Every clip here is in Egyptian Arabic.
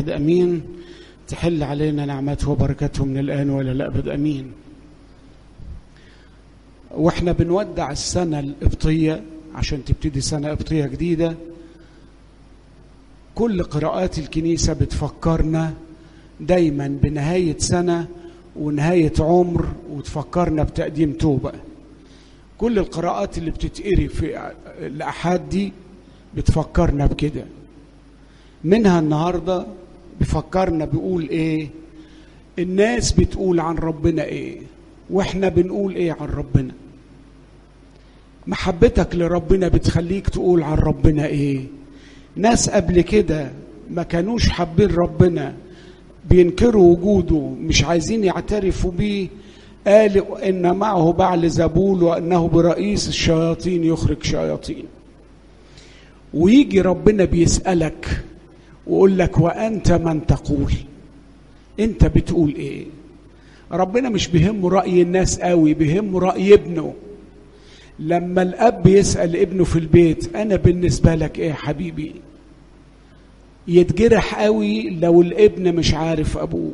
واحد امين تحل علينا نعمته وبركته من الان والى الابد امين واحنا بنودع السنه القبطيه عشان تبتدي سنه قبطيه جديده كل قراءات الكنيسه بتفكرنا دايما بنهايه سنه ونهايه عمر وتفكرنا بتقديم توبه كل القراءات اللي بتتقري في الاحاد دي بتفكرنا بكده منها النهارده بيفكرنا بيقول ايه الناس بتقول عن ربنا ايه واحنا بنقول ايه عن ربنا محبتك لربنا بتخليك تقول عن ربنا ايه ناس قبل كده ما كانوش حابين ربنا بينكروا وجوده مش عايزين يعترفوا بيه قالوا ان معه بعل زبول وانه برئيس الشياطين يخرج شياطين ويجي ربنا بيسالك ويقول لك وانت من تقول انت بتقول ايه ربنا مش بيهمه راي الناس قوي بيهمه راي ابنه لما الاب يسال ابنه في البيت انا بالنسبه لك ايه يا حبيبي يتجرح قوي لو الابن مش عارف ابوه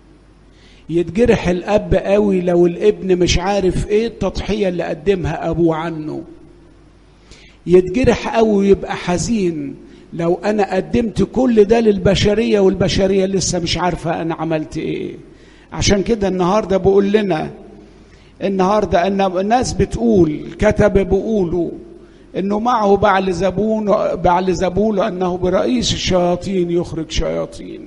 يتجرح الاب قوي لو الابن مش عارف ايه التضحيه اللي قدمها ابوه عنه يتجرح قوي ويبقى حزين لو انا قدمت كل ده للبشريه والبشريه لسه مش عارفه انا عملت ايه عشان كده النهارده بقول لنا النهارده ان الناس بتقول كتب بيقولوا انه معه بعل زبون بعل زبول انه برئيس الشياطين يخرج شياطين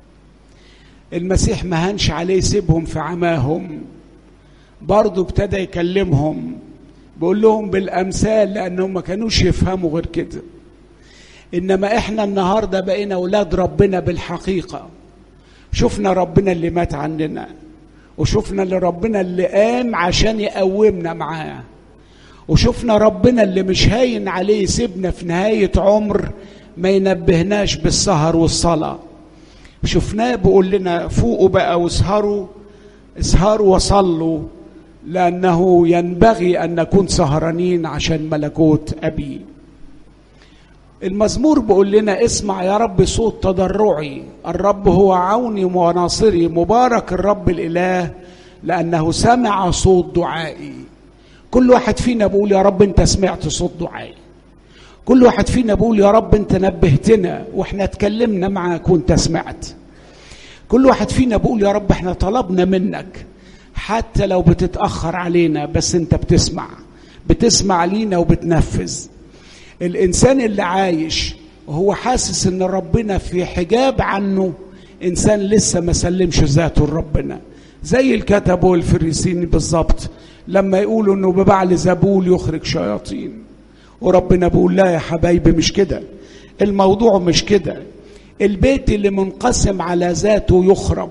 المسيح ما هنش عليه يسيبهم في عماهم برضه ابتدى يكلمهم بيقول لهم بالامثال لانهم ما كانوش يفهموا غير كده انما احنا النهارده بقينا اولاد ربنا بالحقيقه شفنا ربنا اللي مات عننا وشفنا اللي ربنا اللي قام عشان يقومنا معاه وشفنا ربنا اللي مش هاين عليه يسيبنا في نهايه عمر ما ينبهناش بالسهر والصلاه شفناه بيقول لنا فوقوا بقى واسهروا اسهروا وصلوا لانه ينبغي ان نكون سهرانين عشان ملكوت ابي المزمور بيقول لنا اسمع يا رب صوت تضرعي الرب هو عوني وناصري مبارك الرب الاله لانه سمع صوت دعائي كل واحد فينا بيقول يا رب انت سمعت صوت دعائي كل واحد فينا بيقول يا رب انت نبهتنا واحنا اتكلمنا معاك وانت سمعت كل واحد فينا بيقول يا رب احنا طلبنا منك حتى لو بتتاخر علينا بس انت بتسمع بتسمع لينا وبتنفذ الانسان اللي عايش وهو حاسس ان ربنا في حجاب عنه انسان لسه ما سلمش ذاته لربنا زي الكتب والفريسين بالظبط لما يقولوا انه ببعل زبول يخرج شياطين وربنا بيقول لا يا حبايبي مش كده الموضوع مش كده البيت اللي منقسم على ذاته يخرب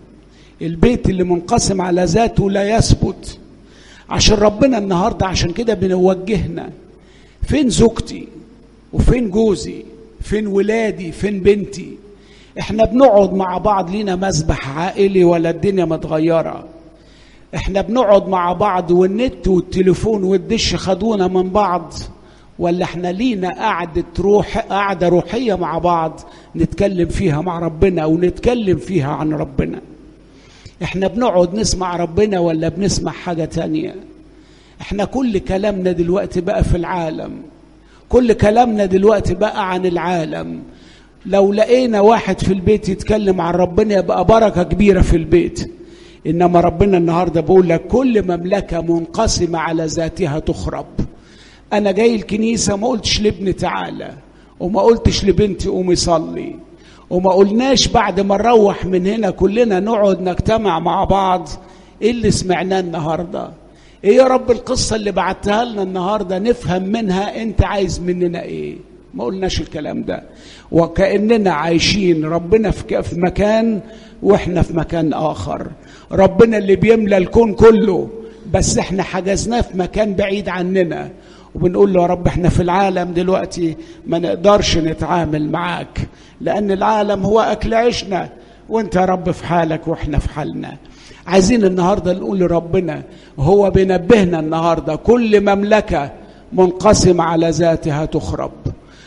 البيت اللي منقسم على ذاته لا يثبت عشان ربنا النهارده عشان كده بنوجهنا فين زوجتي وفين جوزي فين ولادي فين بنتي احنا بنقعد مع بعض لينا مسبح عائلي ولا الدنيا متغيره احنا بنقعد مع بعض والنت والتليفون والدش خدونا من بعض ولا احنا لينا قعدة روح قعدة روحية مع بعض نتكلم فيها مع ربنا ونتكلم فيها عن ربنا احنا بنقعد نسمع ربنا ولا بنسمع حاجة تانية احنا كل كلامنا دلوقتي بقى في العالم كل كلامنا دلوقتي بقى عن العالم لو لقينا واحد في البيت يتكلم عن ربنا يبقى بركة كبيرة في البيت انما ربنا النهارده بيقول لك كل مملكه منقسمه على ذاتها تخرب انا جاي الكنيسه ما قلتش لابني تعالى وما قلتش لبنتي قومي صلي وما قلناش بعد ما نروح من هنا كلنا نقعد نجتمع مع بعض ايه اللي سمعناه النهارده ايه يا رب القصه اللي بعتها لنا النهارده نفهم منها انت عايز مننا ايه ما قلناش الكلام ده وكاننا عايشين ربنا في مكان واحنا في مكان اخر ربنا اللي بيملى الكون كله بس احنا حجزناه في مكان بعيد عننا وبنقول له يا رب احنا في العالم دلوقتي ما نقدرش نتعامل معاك لان العالم هو اكل عيشنا وانت يا رب في حالك واحنا في حالنا عايزين النهارده نقول لربنا هو بينبهنا النهارده كل مملكه منقسمه على ذاتها تخرب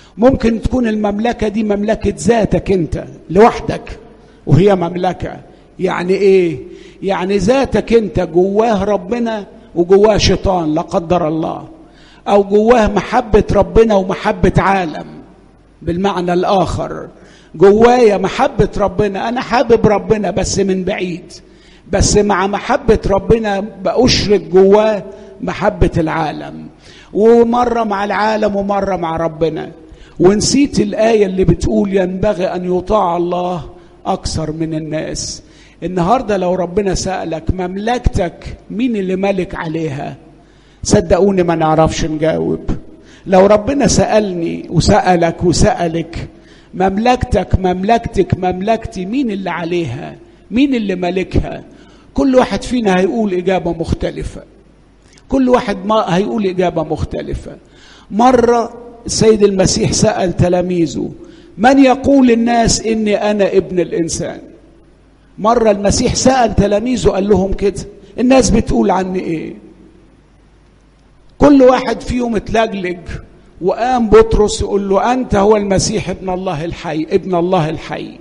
ممكن تكون المملكة دي مملكة ذاتك أنت لوحدك وهي مملكة يعني إيه؟ يعني ذاتك أنت جواه ربنا وجواه شيطان لا قدر الله أو جواه محبة ربنا ومحبة عالم بالمعنى الآخر جوايا محبة ربنا أنا حابب ربنا بس من بعيد بس مع محبة ربنا بأشرك جواه محبة العالم ومرة مع العالم ومرة مع ربنا ونسيت الآية اللي بتقول ينبغي أن يطاع الله أكثر من الناس النهاردة لو ربنا سألك مملكتك مين اللي ملك عليها صدقوني ما نعرفش نجاوب لو ربنا سألني وسألك وسألك مملكتك مملكتك مملكتي مين اللي عليها مين اللي ملكها كل واحد فينا هيقول إجابة مختلفة كل واحد ما هيقول إجابة مختلفة مرة السيد المسيح سأل تلاميذه من يقول الناس إني أنا ابن الإنسان مرة المسيح سأل تلاميذه قال لهم كده الناس بتقول عني إيه كل واحد فيهم اتلجلج وقام بطرس يقول له أنت هو المسيح ابن الله الحي ابن الله الحي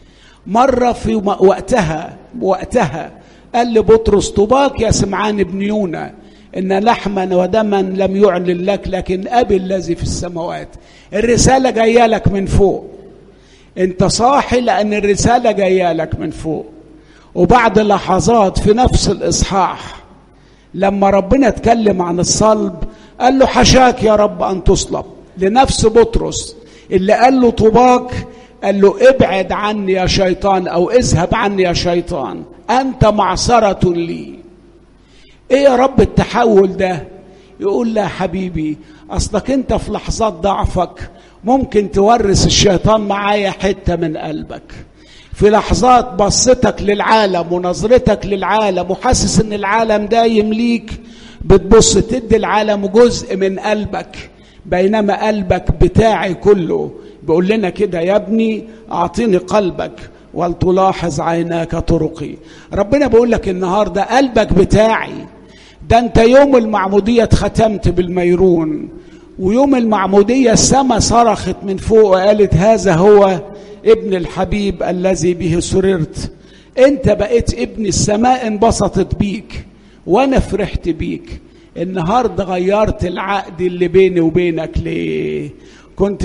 مرة في وقتها وقتها قال لبطرس طباك يا سمعان ابن يونا إن لحما ودما لم يعلن لك لكن أبي الذي في السماوات الرسالة جاية لك من فوق أنت صاحي لأن الرسالة جاية لك من فوق وبعد لحظات في نفس الإصحاح لما ربنا اتكلم عن الصلب قال له حشاك يا رب أن تصلب لنفس بطرس اللي قال له طباك قال له ابعد عني يا شيطان أو اذهب عني يا شيطان أنت معصرة لي ايه يا رب التحول ده يقول لا حبيبي اصلك انت في لحظات ضعفك ممكن تورث الشيطان معايا حته من قلبك في لحظات بصتك للعالم ونظرتك للعالم وحاسس ان العالم ده يمليك بتبص تدي العالم جزء من قلبك بينما قلبك بتاعي كله بيقول لنا كده يا ابني اعطيني قلبك ولتلاحظ عيناك طرقي ربنا بيقول لك النهارده قلبك بتاعي ده انت يوم المعموديه اتختمت بالميرون ويوم المعموديه السماء صرخت من فوق وقالت هذا هو ابن الحبيب الذي به سررت انت بقيت ابن السماء انبسطت بيك وانا فرحت بيك النهارده غيرت العقد اللي بيني وبينك ليه كنت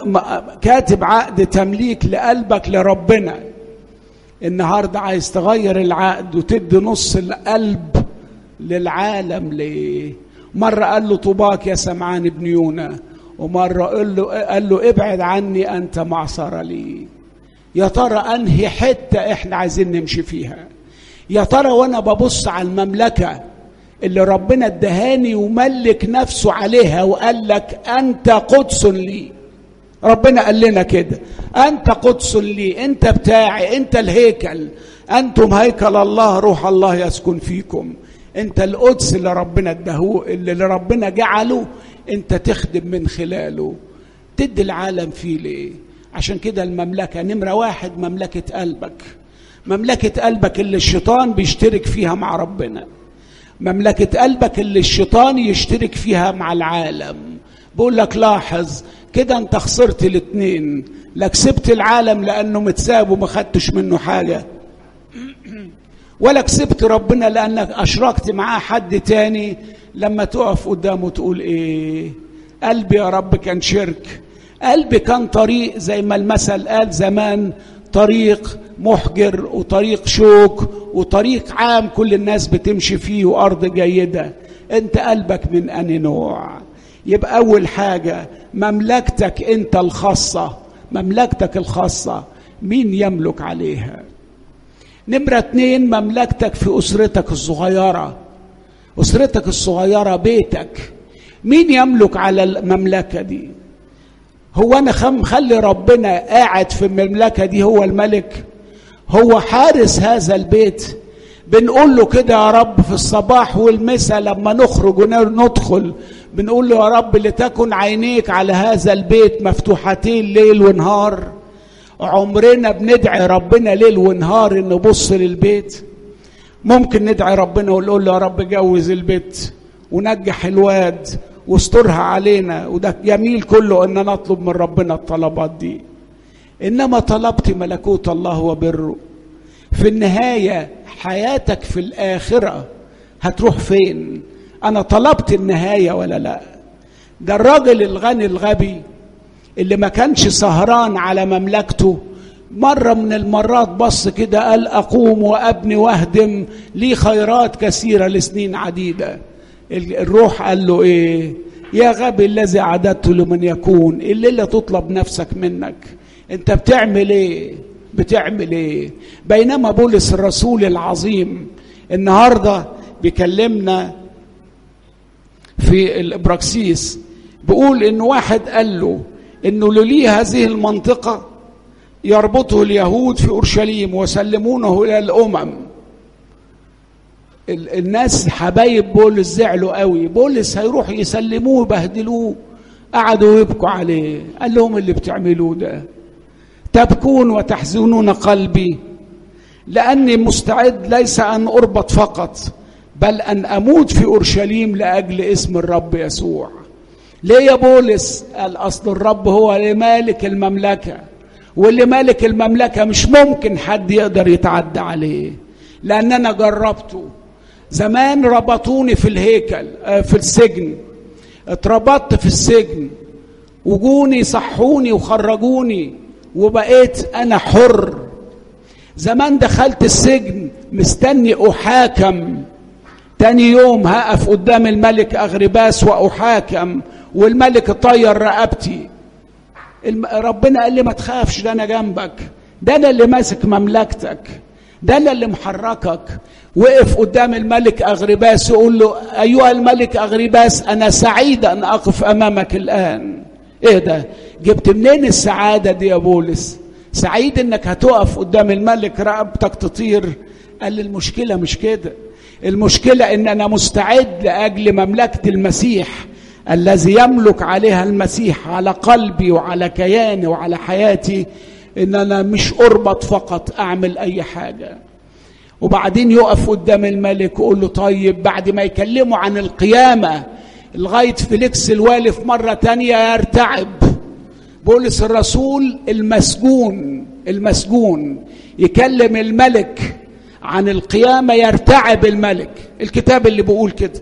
كاتب عقد تمليك لقلبك لربنا النهارده عايز تغير العقد وتدي نص القلب للعالم ليه مرة قال له طوباك يا سمعان ابن يونا ومرة قال له, قال له ابعد عني أنت معصرة لي يا ترى أنهي حتة إحنا عايزين نمشي فيها يا ترى وأنا ببص على المملكة اللي ربنا ادهاني وملك نفسه عليها وقال لك أنت قدس لي ربنا قال لنا كده أنت قدس لي أنت بتاعي أنت الهيكل أنتم هيكل الله روح الله يسكن فيكم انت القدس اللي ربنا ادهوه اللي ربنا جعله انت تخدم من خلاله تدي العالم فيه ليه عشان كده المملكة نمرة واحد مملكة قلبك مملكة قلبك اللي الشيطان بيشترك فيها مع ربنا مملكة قلبك اللي الشيطان يشترك فيها مع العالم بقول لك لاحظ كده انت خسرت الاتنين لا كسبت العالم لانه متساب وما خدتش منه حاجه ولا كسبت ربنا لانك اشركت معاه حد تاني لما تقف قدامه تقول ايه قلبي يا رب كان شرك قلبي كان طريق زي ما المثل قال زمان طريق محجر وطريق شوك وطريق عام كل الناس بتمشي فيه وارض جيده انت قلبك من اني نوع يبقى اول حاجه مملكتك انت الخاصه مملكتك الخاصه مين يملك عليها نمرة اتنين مملكتك في أسرتك الصغيرة أسرتك الصغيرة بيتك مين يملك على المملكة دي هو أنا مخلي ربنا قاعد في المملكة دي هو الملك هو حارس هذا البيت بنقول له كده يا رب في الصباح والمساء لما نخرج وندخل بنقول له يا رب لتكن عينيك على هذا البيت مفتوحتين ليل ونهار عمرنا بندعي ربنا ليل ونهار ان نبص للبيت ممكن ندعي ربنا ونقول له يا رب جوز البيت ونجح الواد واسترها علينا وده جميل كله ان نطلب من ربنا الطلبات دي انما طلبت ملكوت الله وبره في النهايه حياتك في الاخره هتروح فين انا طلبت النهايه ولا لا ده الراجل الغني الغبي اللي ما كانش سهران على مملكته مرة من المرات بص كده قال أقوم وأبني وأهدم لي خيرات كثيرة لسنين عديدة الروح قال له إيه يا غبي الذي عددت لمن يكون الليلة تطلب نفسك منك أنت بتعمل إيه بتعمل إيه بينما بولس الرسول العظيم النهاردة بيكلمنا في الإبراكسيس بيقول إن واحد قال له إنه للي هذه المنطقة يربطه اليهود في اورشليم ويسلمونه الى الامم الناس حبايب بولس زعلوا قوي بولس هيروح يسلموه يبهدلوه قعدوا يبكوا عليه قال لهم اللي بتعملوه ده تبكون وتحزنون قلبي لاني مستعد ليس ان اربط فقط بل ان اموت في اورشليم لاجل اسم الرب يسوع ليه يا بولس قال اصل الرب هو مالك المملكه واللي مالك المملكة مش ممكن حد يقدر يتعدى عليه لأن أنا جربته زمان ربطوني في الهيكل في السجن اتربطت في السجن وجوني صحوني وخرجوني وبقيت أنا حر زمان دخلت السجن مستني أحاكم تاني يوم هقف قدام الملك أغرباس وأحاكم والملك طير رقبتي ربنا قال لي ما تخافش ده انا جنبك ده انا اللي ماسك مملكتك ده انا اللي محركك وقف قدام الملك اغرباس يقول له ايها الملك اغرباس انا سعيد ان اقف امامك الان ايه ده جبت منين السعاده دي يا بولس سعيد انك هتقف قدام الملك رقبتك تطير قال لي المشكله مش كده المشكله ان انا مستعد لاجل مملكه المسيح الذي يملك عليها المسيح على قلبي وعلى كياني وعلى حياتي ان انا مش اربط فقط اعمل اي حاجه وبعدين يقف قدام الملك يقول له طيب بعد ما يكلمه عن القيامه لغايه فيليكس الوالي في مره تانية يرتعب بولس الرسول المسجون المسجون يكلم الملك عن القيامه يرتعب الملك الكتاب اللي بيقول كده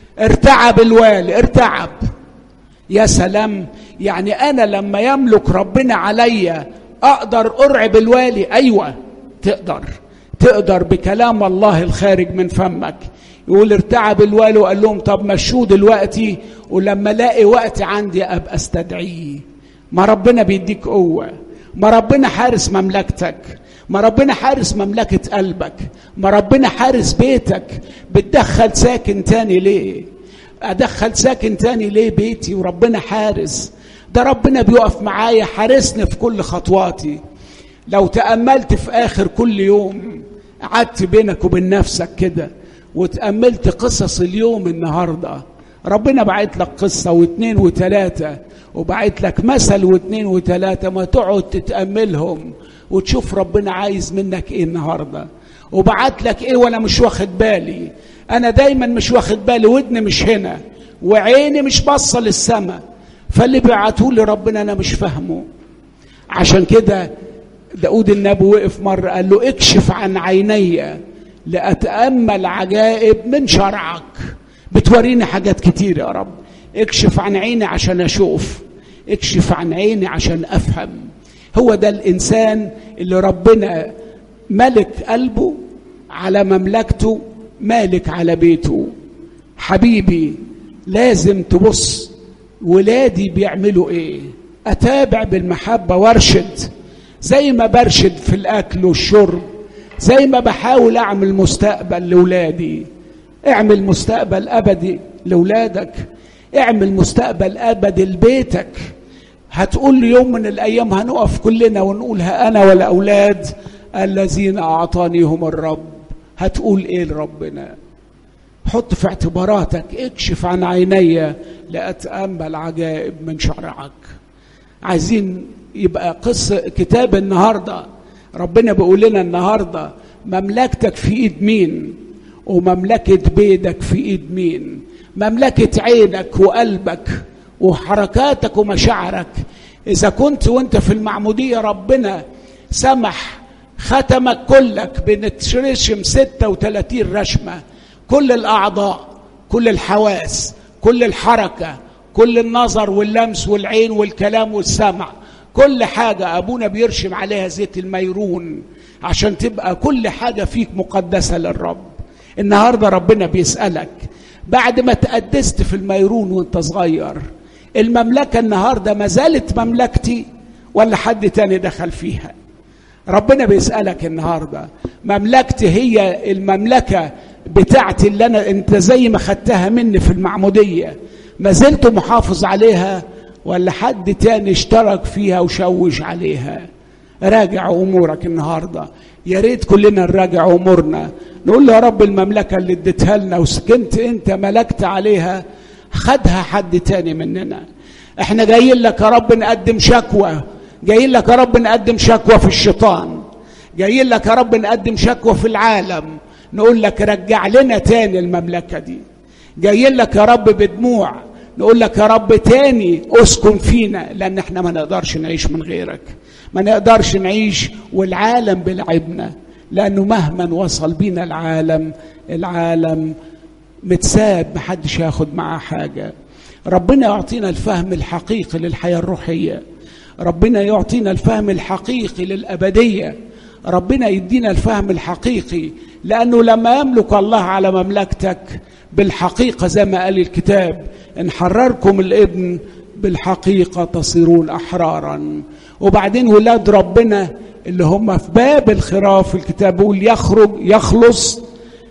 ارتعب الوالي ارتعب يا سلام يعني انا لما يملك ربنا عليا اقدر ارعب الوالي ايوه تقدر تقدر بكلام الله الخارج من فمك يقول ارتعب الوالي وقال لهم طب مشوه دلوقتي ولما الاقي وقت عندي ابقى استدعيه ما ربنا بيديك قوه ما ربنا حارس مملكتك ما ربنا حارس مملكة قلبك ما ربنا حارس بيتك بتدخل ساكن تاني ليه أدخل ساكن تاني ليه بيتي وربنا حارس ده ربنا بيقف معايا حارسني في كل خطواتي لو تأملت في آخر كل يوم قعدت بينك وبين نفسك كده وتأملت قصص اليوم النهاردة ربنا بعت لك قصة واثنين وثلاثة وبعت لك مثل واثنين وثلاثة ما تقعد تتأملهم وتشوف ربنا عايز منك ايه النهارده وبعت لك ايه وانا مش واخد بالي انا دايما مش واخد بالي ودني مش هنا وعيني مش باصه للسماء فاللي بعته لي ربنا انا مش فاهمه عشان كده داود النبي وقف مرة قال له اكشف عن عيني لأتأمل عجائب من شرعك بتوريني حاجات كتير يا رب اكشف عن عيني عشان أشوف اكشف عن عيني عشان أفهم هو ده الانسان اللي ربنا ملك قلبه على مملكته مالك على بيته حبيبي لازم تبص ولادي بيعملوا ايه اتابع بالمحبه وارشد زي ما برشد في الاكل والشرب زي ما بحاول اعمل مستقبل لاولادي اعمل مستقبل ابدي لاولادك اعمل مستقبل ابدي لبيتك هتقول لي يوم من الايام هنقف كلنا ونقول ها انا والاولاد الذين اعطانيهم الرب هتقول ايه لربنا حط في اعتباراتك اكشف عن عيني لاتامل عجائب من شرعك عايزين يبقى قصه كتاب النهارده ربنا بيقول لنا النهارده مملكتك في ايد مين ومملكه بيتك في ايد مين مملكة عينك وقلبك وحركاتك ومشاعرك إذا كنت وأنت في المعمودية ربنا سمح ختمك كلك بنترشم 36 رشمة كل الأعضاء كل الحواس كل الحركة كل النظر واللمس والعين والكلام والسمع كل حاجة أبونا بيرشم عليها زيت الميرون عشان تبقى كل حاجة فيك مقدسة للرب النهاردة ربنا بيسألك بعد ما تقدست في الميرون وانت صغير المملكة النهاردة ما زالت مملكتي ولا حد تاني دخل فيها ربنا بيسألك النهاردة مملكتي هي المملكة بتاعتي اللي أنا أنت زي ما خدتها مني في المعمودية ما زلت محافظ عليها ولا حد تاني اشترك فيها وشوش عليها راجع امورك النهارده يا ريت كلنا نراجع امورنا نقول له يا رب المملكه اللي اديتها لنا وسكنت انت ملكت عليها خدها حد تاني مننا احنا جايين لك يا رب نقدم شكوى جايين لك يا رب نقدم شكوى في الشيطان جايين لك يا رب نقدم شكوى في العالم نقول لك رجع لنا تاني المملكه دي جايين لك يا رب بدموع نقول لك يا رب تاني اسكن فينا لان احنا ما نقدرش نعيش من غيرك ما نقدرش نعيش والعالم بلعبنا لانه مهما وصل بينا العالم العالم متساب محدش ياخد معاه حاجه ربنا يعطينا الفهم الحقيقي للحياه الروحيه ربنا يعطينا الفهم الحقيقي للابديه ربنا يدينا الفهم الحقيقي لانه لما يملك الله على مملكتك بالحقيقه زي ما قال الكتاب ان حرركم الابن بالحقيقه تصيرون احرارا وبعدين ولاد ربنا اللي هم في باب الخراف الكتاب بيقول يخرج يخلص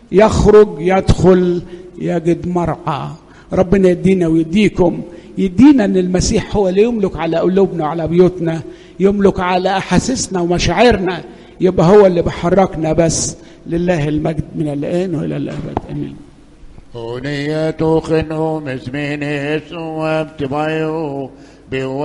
يخرج يدخل يجد مرعى ربنا يدينا ويديكم يدينا ان المسيح هو اللي يملك على قلوبنا وعلى بيوتنا يملك على احاسيسنا ومشاعرنا يبقى هو اللي بيحركنا بس لله المجد من الان والى الابد امين هنية خنو مسمين يسوع بتبعيو